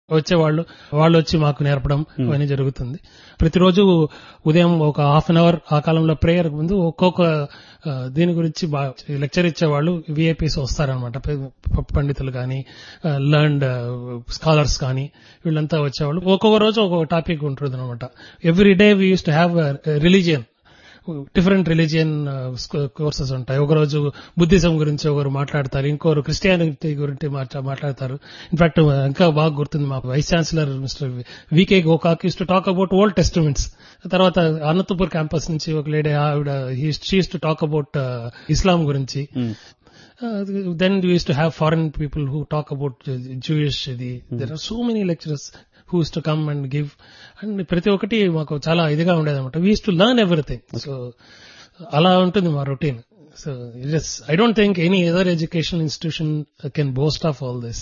వచ్చేవాళ్ళు వాళ్ళు వచ్చి మాకు నేర్పడం ఇవన్నీ జరుగుతుంది ప్రతిరోజు ఉదయం ఒక హాఫ్ అన్ అవర్ ఆ కాలంలో ప్రేయర్ ముందు ఒక్కొక్క ఆ, దీని గురించి లెక్చర్ ఇచ్చేవాళ్ళు విఐపీస్ వస్తారనమాట పండితులు కానీ లర్న్డ్ స్కాలర్స్ కానీ వీళ్ళంతా వచ్చేవాళ్ళు ఒక్కొక్క రోజు ఒక్కొక్క టాపిక్ ఉంటుంది అనమాట every day we used to have religion different religion courses ఉంటాయి ఒకరోజు బుద్ధిజం గురించి ఒకరు మాట్లాడతారు ఇంకోరు క్రిస్టియానిటీ గురించి మాట్లా- మాట్లాడతారు ఇన్ఫాక్ట్ ఇంకా బాగా గుర్తుంది మా vice chancellor mister V K Gokak used to talk about old testaments తర్వాత అనంతపూర్ క్యాంపస్ నుంచి ఒక లేడీ ఆవిడ she used to talk about Islam గురించి then used to have foreign people who talk about Jewish ఇది there are so many lecturers who used to come and give and ప్రతి ఒక్కటి మాకు చాలా ఇదిగా ఉండేది అనమాట we used to learn everything so అలా ఉంటుంది మా routine so it's I don't think any other education institution can boast of all this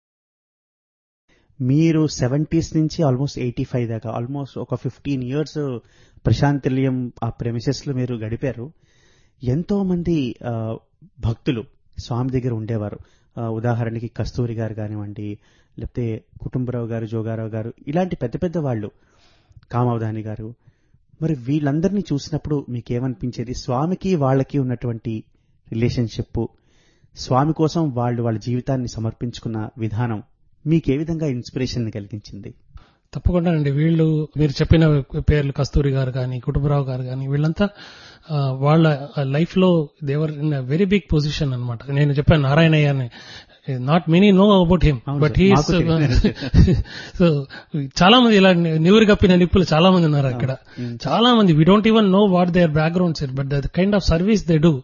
మీరు సెవెంటీస్ నుంచి ఆల్మోస్ట్ ఎయిటీ ఫైవ్ దాకా ఆల్మోస్ట్ ఒక ఫిఫ్టీన్ ఇయర్స్ ప్రశాంత్ నిలయం ఆ ప్రెమిసెస్ లో మీరు గడిపారు ఎంతో మంది ఆ, భక్తులు స్వామి దగ్గర ఉండేవారు ఆ, ఉదాహరణకి కస్తూరి గారు కానివ్వండి లేకపోతే కుటుంబరావు గారు జోగారావు గారు ఇలాంటి పెద్ద పెద్ద వాళ్ళు కామావధాని గారు మరి వీళ్ళందరినీ చూసినప్పుడు మీకేమనిపించేది స్వామికి వాళ్ళకి ఉన్నటువంటి రిలేషన్షిప్ స్వామి కోసం వాళ్ళు వాళ్ళ జీవితాన్ని సమర్పించుకున్న విధానం మీకే విధంగా ఇన్స్పిరేషన్ కలిగించింది తప్పకుండా అండి వీళ్ళు మీరు చెప్పిన పేర్లు కస్తూరి గారు కానీ కుటుంబరావు గారు కానీ వీళ్ళంతా ఆ, వాళ్ళ లైఫ్ లో they were in very big position అన్నమాట నేను చెప్పాను నారాయణయ్య అని not many know about him అవును బట్ సార్, హీస్ మాకు తెలియదు. సో చాలా మంది ఇలా నివురు కప్పిన నిప్పులు చాలా మంది ఉన్నారు అక్కడ చాలా మంది we don't even know what their backgrounds but the kind of service they do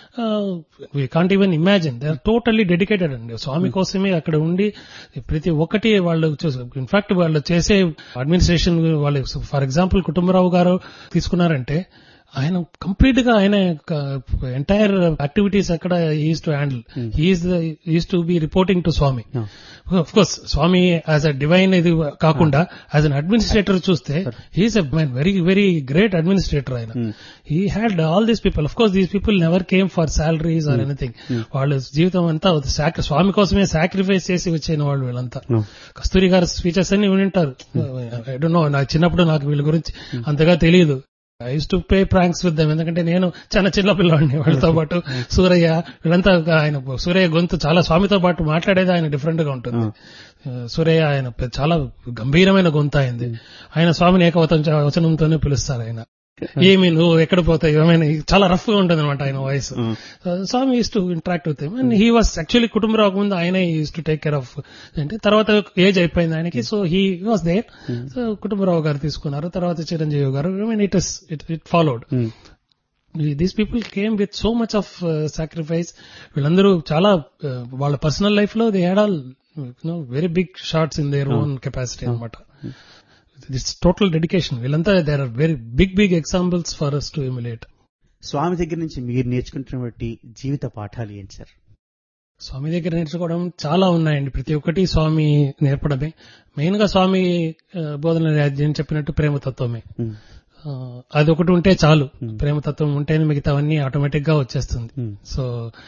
we can't even imagine they are totally dedicated అండి స్వామి కోసమే అక్కడ ఉండి ప్రతి ఒక్కటి వాళ్ళు ఇన్ఫాక్ట్ వాళ్ళు చేసే అడ్మినిస్ట్రేషన్ వాళ్ళు ఫర్ ఎగ్జాంపుల్ కుటుంబరావు గారు తీసుకున్నారంటే ఆయన కంప్లీట్ గా ఆయన ఎంటైర్ యాక్టివిటీస్ అక్కడ is to handle is to be reporting to Swami of course Swami as a divine ఇది కాకుండా యాజ్ అన్ అడ్మినిస్ట్రేటర్ చూస్తే he's a very very great administrator ఆయన he had all these people of course these people never came for salaries or anything వాళ్ళ జీవితం అంతా sac- స్వామి కోసమే sacrifice చేసి వచ్చిన వాళ్ళు వీళ్ళంతా కస్తూరి గారి స్పీచెస్ అన్ని వింటారు ఐ డోంట్ నో నాకు చిన్నప్పుడు నాకు వీళ్ళ గురించి అంతగా తెలియదు I used to play pranks with them ఎందుకంటే నేను చిన్న చిన్న పిల్లవాడిని వాళ్ళతో పాటు సూరయ్య వీళ్ళంతా ఆయన సూరయ్య గొంతు చాలా స్వామితో పాటు మాట్లాడేది ఆయన డిఫరెంట్ గా ఉంటుంది ఆ, సూరయ్య ఆయన పె- చాలా గంభీరమైన గొంతు అయింది ఆయన స్వామిని ఏకవచన వచనంతోనే పిలుస్తారు ఆయన ఏమి నువ్వు ఎక్కడ పోతావు ఏమైనా చాలా రఫ్ గా ఉంటుంది అనమాట ఆయన voice Swami is to interact with and he was actually Kutumbarao ముందు ఆయన is to take care of అంటే తర్వాత ఏజ్ అయిపోయింది ఆయనకి so he was there so Kutumbarao garu తీసుకున్నారు తర్వాత Chiranjeevi garu I mean it is it followed these people came with so much of sacrifice వీళ్ళందరూ చాలా uh, వాళ్ళ పర్సనల్ లైఫ్ లో they had all very big shorts in their own capacity అనమాట this total dedication వీళ్ళంతా there are very big big examples for us to emulate Swami దగ్గర నుంచి మీరు నేర్చుకుంటున్నటువంటి జీవిత పాఠాలు ఏంటి సార్ స్వామి దగ్గర నేర్చుకోవడం చాలా ఉన్నాయండి ప్రతి ఒక్కటి స్వామి నేర్పడమే మెయిన్ గా స్వామి ఆ, బోధన నేను చెప్పినట్టు ప్రేమతత్వమే ఆ, అదొకటి ఉంటే చాలు ప్రేమతత్వం ఉంటేనే మిగతావన్నీ ఆటోమేటిక్ గా వచ్చేస్తుంది so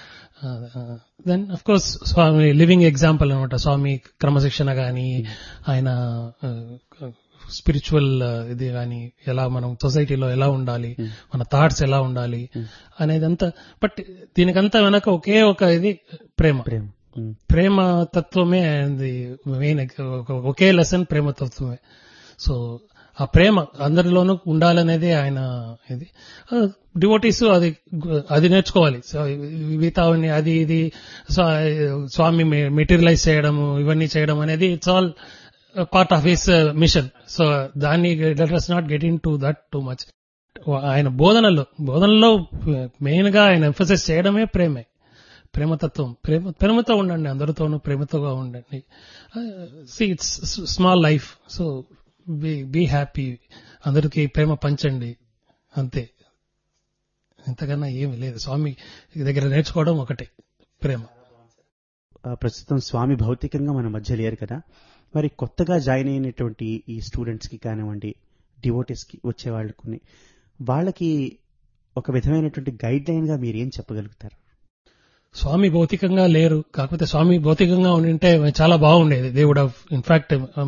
then of course Swami living example అనమాట స్వామి క్రమశిక్షణ గాని ఆయన స్పిరిచువల్ ఇది గాని ఎలా మనం సొసైటీలో ఎలా ఉండాలి మన థాట్స్ ఎలా ఉండాలి అనేదంతా బట్ దీనికంతా వెనక ఒకే ఒక ఇది ప్రేమ ప్రేమ ఉమ్. ప్రేమ తత్వమే అది మెయిన్ ఒకే లెసన్ ప్రేమ తత్వమే సో ఆ ప్రేమ అందరిలోనూ ఉండాలనేది ఆయన ఇది డివోటీస్ అది అది నేర్చుకోవాలి సో మిగతావన్నీ అది ఇది స్వా- స్వామి మెటీరియలైజ్ చేయడము ఇవన్నీ చేయడం అనేది it's all part of his mission so దాన్ని let us not get into that too much ఆయన బోధనలో బోధనలో మెయిన్ గా ఆయన ఎంఫసిస్ చేయడమే ప్రేమే ప్రేమతత్వం ప్రేమ ప్రేమతో ఉండండి అందరితోనూ ప్రేమతోగా ఉండండి see it's small life so be be happy అందరికీ ప్రేమ పంచండి అంతే ఇంతకన్నా ఏమీ లేదు స్వామి దగ్గర నేర్చుకోవడం ఒకటే ప్రేమ ఆ, ప్రస్తుతం స్వామి భౌతికంగా మన మధ్య లేరు కదా మరి కొత్తగా జాయిన్ అయినటువంటి ఈ స్టూడెంట్స్ కి కానివ్వండి డివోటీస్ కి వచ్చే వాళ్ళకి వాళ్ళకి ఒక విధమైనటువంటి గైడ్ లైన్ గా మీరు ఏం చెప్పగలుగుతారు స్వామి భౌతికంగా లేరు కాకపోతే స్వామి భౌతికంగా ఉండింటే చాలా బాగుండేది దేవుడు ఇన్ఫాక్ట్